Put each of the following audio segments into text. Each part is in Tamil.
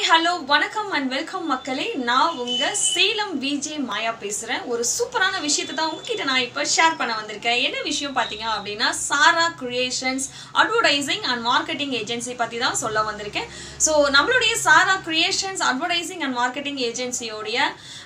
ஹலோ வணக்கம் அண்ட் வெல்கம் மக்களே நான் உங்க சேலம் விஜே மாயா பேசுறேன் ஒரு சூப்பரான விஷயத்தை தான் உங்ககிட்ட நான் இப்போ ஷேர் பண்ண வந்திருக்கேன் என்ன விஷயம் பார்த்தீங்க அப்படின்னா Sara creations advertising and marketing agency பற்றி தான் சொல்ல வந்திருக்கேன் ஸோ நம்மளுடைய Sara creations advertising and marketing ஏஜென்சியோடைய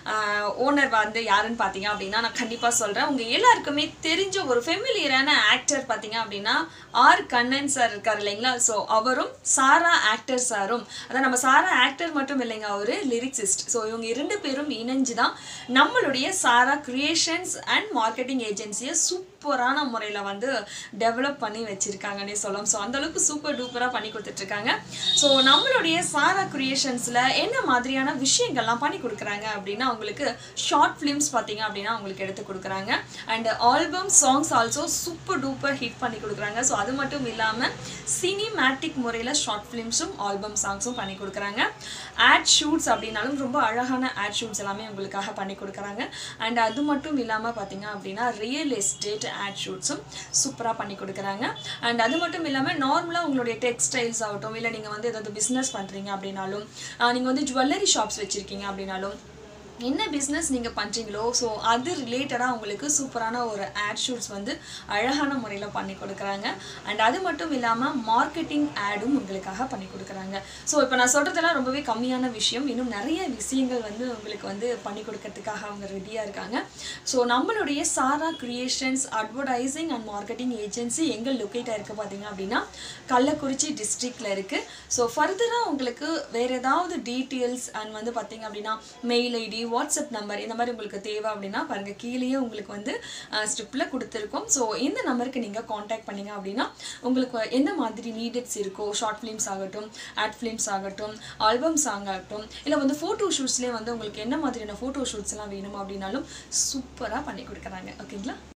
ஓனர் வந்து யாருன்னு பார்த்தீங்க அப்படின்னா நான் கண்டிப்பாக சொல்கிறேன் உங்கள் எல்லாருக்குமே தெரிஞ்ச ஒரு ஃபெமிலியரான ஆக்டர் பார்த்தீங்க அப்படின்னா ஆர் கண்ணன் சார் இருக்கார் இல்லைங்களா ஸோ அவரும் சாரா ஆக்டர் சாரும் அதான் நம்ம சாரா ஆக்டர் மட்டும் இல்லைங்க அவரு லிரிக்ஸிஸ்ட் ஸோ இவங்க இரண்டு பேரும் இணைஞ்சு தான் நம்மளுடைய சாரா கிரியேஷன்ஸ் அண்ட் மார்க்கெட்டிங் ஏஜென்சியை சூப்பரான முறையில் வந்து டெவலப் பண்ணி வச்சுருக்காங்கன்னே சொல்லலாம் ஸோ அந்தளவுக்கு சூப்பர் டூப்பராக பண்ணி கொடுத்துட்ருக்காங்க ஸோ நம்மளுடைய சாரா கிரியேஷன்ஸில் என்ன மாதிரியான விஷயங்கள்லாம் பண்ணி கொடுக்குறாங்க அப்படின்னா உங்களுக்கு ஷார்ட் ஃபிலிம்ஸ் பார்த்தீங்க அப்படின்னா உங்களுக்கு எடுத்து கொடுக்குறாங்க and album songs also super duper hit பண்ணி கொடுக்குறாங்க ஸோ அது மட்டும் இல்லாமல் சினிமேட்டிக் முறையில் ஷார்ட் ஃபிலிம்ஸும் ஆல்பம் சாங்ஸும் பண்ணி கொடுக்குறாங்க ஆட் ஷூட்ஸ் அப்படின்னாலும் ரொம்ப அழகான ஆட் ஷூட்ஸ் எல்லாமே உங்களுக்காக பண்ணி கொடுக்குறாங்க அண்ட் அது மட்டும் இல்லாமல் பார்த்தீங்க அப்படின்னா ரியல் எஸ்டேட் ஆட் ஷூட்ஸும் சூப்பராக பண்ணி கொடுக்குறாங்க அண்ட் அது மட்டும் இல்லாமல் நார்மலாக உங்களுடைய டெக்ஸ்டைல்ஸ் ஆகட்டும் இல்லை நீங்கள் வந்து ஏதாவது பிஸ்னஸ் பண்ணுறீங்க அப்படின்னாலும் நீங்கள் வந்து ஜுவல்லரி ஷாப்ஸ் வச்சுருக்கீங்க அப்படின்னாலும் என்ன பிஸ்னஸ் நீங்கள் பண்ணுறீங்களோ ஸோ அது ரிலேட்டடாக உங்களுக்கு சூப்பரான ஒரு ஆட் ஷூட்ஸ் வந்து அழகான முறையில் பண்ணி கொடுக்குறாங்க அண்ட் அது மட்டும் இல்லாமல் மார்க்கெட்டிங் ஆடும் உங்களுக்காக பண்ணி கொடுக்குறாங்க ஸோ இப்போ நான் சொல்கிறதெல்லாம் ரொம்பவே கம்மியான விஷயம் இன்னும் நிறைய விஷயங்கள் வந்து உங்களுக்கு வந்து பண்ணி கொடுக்கறதுக்காக அவங்க ரெடியாக இருக்காங்க ஸோ நம்மளுடைய Sara creations advertising and marketing agency எங்கே லொக்கேட் ஆயிருக்கு பார்த்தீங்க அப்படின்னா கள்ளக்குறிச்சி டிஸ்ட்ரிக்டில் இருக்குது ஸோ ஃபர்தராக உங்களுக்கு வேறு ஏதாவது டீட்டெயில்ஸ் அண்ட் வந்து பார்த்தீங்க அப்படின்னா மெயில் ஐடி வாட்ஸ்அப் நம்பர் இந்த மாதிரி உங்களுக்கு தேவை அப்படின்னா பாருங்கள் கீழேயே உங்களுக்கு வந்து ஸ்ட்ரிப்பில் கொடுத்துருக்கோம் ஸோ இந்த நம்பருக்கு நீங்கள் காண்டாக்ட் பண்ணீங்க அப்படின்னா உங்களுக்கு எந்த மாதிரி நீடட்ஸ் இருக்கோ ஷார்ட் ஃபிலிம்ஸ் ஆகட்டும் ஆட் ஃபிலிம்ஸ் ஆகட்டும் ஆல்பம் சாங் ஆகட்டும் இல்லை வந்து ஃபோட்டோ ஷூட்ஸ்லேயே வந்து உங்களுக்கு என்ன மாதிரியான ஃபோட்டோ ஷூட்ஸ் எல்லாம் வேணும் அப்படின்னாலும் சூப்பராக பண்ணி கொடுக்குறாங்க ஓகேங்களா